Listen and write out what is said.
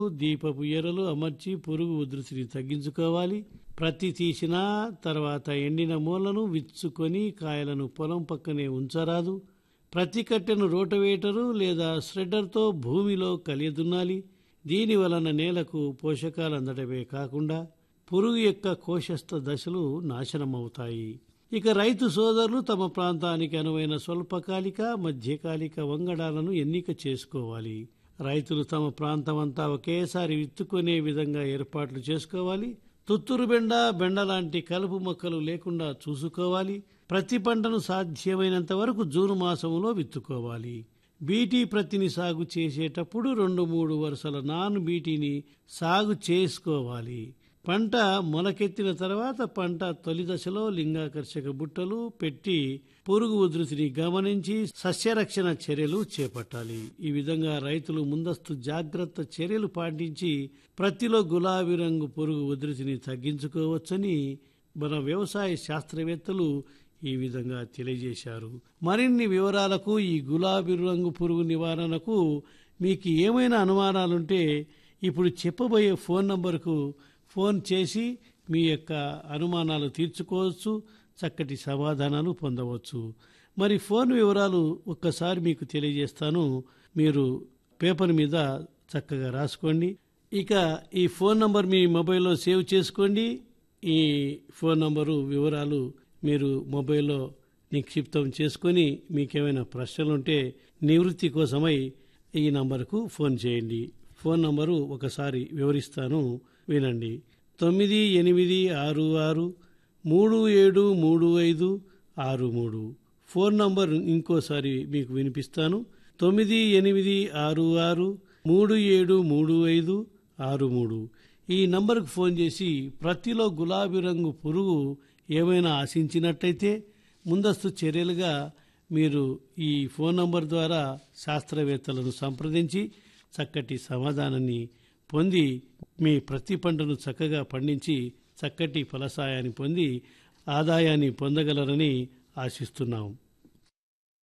దీపపు ఎరలు అమర్చి పురుగు ఉధృతిని తగ్గించుకోవాలి ప్రతి తీసిన తర్వాత ఎండిన మూలను విచ్చుకొని కాయలను పొలం పక్కనే ఉంచరాదు ప్రతి కట్టెను రోటవేటరు లేదా శ్రెడ్డర్తో భూమిలో కలియదున్నాలి దీని వలన నేలకు పోషకాలు అందడమే కాకుండా పురుగు యొక్క కోశస్థ దశలు నాశనమవుతాయి ఇక రైతు సోదరులు తమ ప్రాంతానికి అనువైన స్వల్పకాలిక మధ్యకాలిక వంగడాలను ఎన్నిక చేసుకోవాలి రైతులు తమ ప్రాంతమంతా ఒకేసారి విత్తుకునే విధంగా ఏర్పాట్లు చేసుకోవాలి తుత్తురు బెండ బెండ లాంటి కలుపు మొక్కలు లేకుండా చూసుకోవాలి ప్రతి పంటను సాధ్యమైనంత వరకు జూన్ మాసంలో విత్తుకోవాలి బీటీ ప్రత్తిని సాగు చేసేటప్పుడు రెండు మూడు వరుసల నాన్ బీటీని సాగు చేసుకోవాలి పంట మొలకెత్తిన తర్వాత పంట తొలి దశలో లింగాకర్షక బుట్టలు పెట్టి పురుగు ఉధృతిని గమనించి సస్యరక్షణ చర్యలు చేపట్టాలి ఈ విధంగా రైతులు ముందస్తు జాగ్రత్త చర్యలు పాటించి ప్రతిలో గులాబీ రంగు పురుగు ఉధృతిని తగ్గించుకోవచ్చని మన వ్యవసాయ శాస్త్రవేత్తలు ఈ విధంగా తెలియజేశారు మరిన్ని వివరాలకు ఈ గులాబీ రంగు పురుగు నివారణకు మీకు ఏమైనా అనుమానాలుంటే ఇప్పుడు చెప్పబోయే ఫోన్ నంబర్కు ఫోన్ చేసి మీ యొక్క అనుమానాలు తీర్చుకోవచ్చు చక్కటి సమాధానాలు పొందవచ్చు మరి ఫోన్ వివరాలు ఒక్కసారి మీకు తెలియజేస్తాను మీరు పేపర్ మీద చక్కగా రాసుకోండి ఇక ఈ ఫోన్ నంబర్ మీ మొబైల్లో సేవ్ చేసుకోండి ఈ ఫోన్ నంబరు వివరాలు మీరు మొబైల్లో నిక్షిప్తం చేసుకొని మీకేమైనా ప్రశ్నలు ఉంటే నివృత్తి కోసమై ఈ నంబరుకు ఫోన్ చేయండి ఫోన్ నంబరు ఒకసారి వివరిస్తాను వినండి తొమ్మిది ఎనిమిది ఆరు ఆరు మూడు ఏడు మూడు ఐదు ఆరు మూడు ఫోన్ నంబర్ ఇంకోసారి మీకు వినిపిస్తాను తొమ్మిది ఎనిమిది ఆరు ఆరు మూడు ఏడు మూడు ఐదు ఆరు మూడు ఈ నంబర్కు ఫోన్ చేసి ప్రతిలో గులాబీ రంగు పురుగు ఏమైనా ఆశించినట్టయితే ముందస్తు చర్యలుగా మీరు ఈ ఫోన్ నంబర్ ద్వారా శాస్త్రవేత్తలను సంప్రదించి చక్కటి సమాధానాన్ని పొంది మీ ప్రతి పంటను చక్కగా పండించి చక్కటి ఫలసాయాన్ని పొంది ఆదాయాన్ని పొందగలరని ఆశిస్తున్నాం